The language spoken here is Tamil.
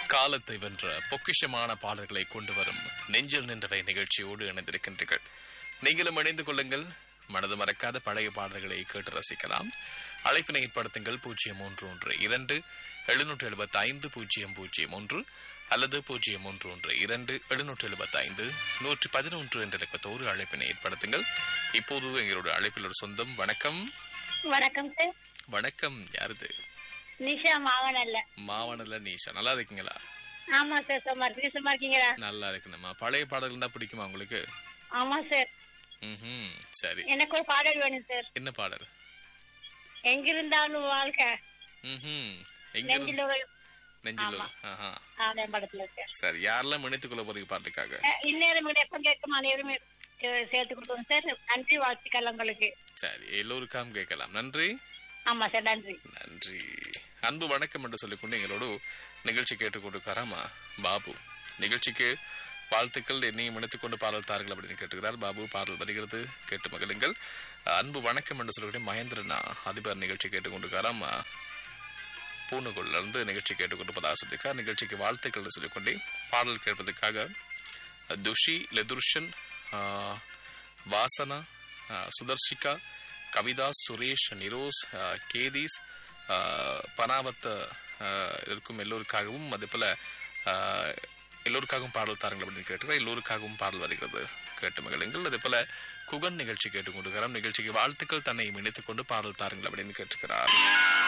காலத்தை வென்ற பொக்கிஷமான பாடல்களை கொண்டு வரும் நெஞ்சில் நின்றவை நிகழ்ச்சியோடு இணைந்திருக்கின்றீர்கள் நீங்களும் இணைந்து கொள்ளுங்கள் மனது மறக்காத பழைய பாடல்களை கேட்டு ரசிக்கலாம் அழைப்பினை ஏற்படுத்துங்கள் பூஜ்ஜியம் மூன்று ஒன்று இரண்டு எழுநூற்று எழுபத்தி ஐந்து பூஜ்ஜியம் பூஜ்ஜியம் ஒன்று அல்லது பூஜ்ஜியம் மூன்று ஒன்று இரண்டு எழுநூற்று எழுபத்தி ஐந்து நூற்று பதினொன்று என்ற இலக்கத்தோடு அழைப்பினை ஏற்படுத்துங்கள் இப்போது எங்களோட அழைப்பில் ஒரு சொந்தம் வணக்கம் வணக்கம் சார் வணக்கம் யாருது நிஷா மாவனல்ல மாவனல்ல நீஷா நல்லா இருக்கீங்களா ஆமா சார் சும்மா இருக்கு சும்மா இருக்கீங்களா நல்லா இருக்கணுமா பழைய பாடல்கள் தான் பிடிக்குமா உங்களுக்கு ஆமா சார் ம் சரி எனக்கு ஒரு பாடல் வேணும் சார் என்ன பாடல் எங்கிருந்தாலும் வாழ்க்கை ம் எங்க நெஞ்சில் ஒரு நெஞ்சில் ஆஹா ஆலயம் படத்துல சார் சரி யாரெல்லாம் இணைத்துக் கொள்ள போறீங்க பாட்டுக்காக அஹ், இந்நேரம் கூட எப்ப கேட்கும் அனைவரும் அஹ், சேர்த்து கொடுத்தோம் சார் நன்றி வாழ்த்துக்கள் உங்களுக்கு சரி எல்லோருக்காம் கேட்கலாம் நன்றி ஆமா சார் நன்றி நன்றி அன்பு வணக்கம் என்று சொல்லிக்கொண்டு எங்களோடு நிகழ்ச்சி கேட்டுக்கொண்டிருக்காராமா பாபு நிகழ்ச்சிக்கு வாழ்த்துக்கள் என்னையும் இணைத்துக் கொண்டு பாடல் தாருங்கள் அப்படின்னு கேட்டுக்கிறார் பாபு பாடல் வருகிறது கேட்டு மகிழுங்கள் அன்பு வணக்கம் என்று சொல்லிட்டு மகேந்திரனா அதிபர் நிகழ்ச்சி கேட்டுக்கொண்டிருக்காராம் பூனுகுள்ள இருந்து நிகழ்ச்சி கேட்டுக்கொண்டிருப்பதாக சொல்லியிருக்கார் நிகழ்ச்சிக்கு வாழ்த்துக்கள் என்று சொல்லிக்கொண்டே பாடல் கேட்பதற்காக துஷி லெதுர்ஷன் ஆஹ், வாசனா ஆஹ், சுதர்ஷிகா கவிதா சுரேஷ் நிரோஸ் ஆஹ், கேதீஸ் ஆஹ், பனாவத்த ஆஹ், இருக்கும் எல்லோருக்காகவும் அதே போல ஆஹ், எல்லோருக்காகவும் பாடல் தாருங்கள் அப்படின்னு கேட்டுக்கிறேன் எல்லோருக்காகவும் பாடல் வருகிறது கேட்டு மகிழுங்கள் அதே போல குகன் நிகழ்ச்சி கேட்டுக்கொண்டிருக்கிறார் நிகழ்ச்சிக்கு வாழ்த்துக்கள் தன்னை இணைத்துக் கொண்டு பாடல் தாருங்கள் அப்படின்னு கேட்டுக்கிறார்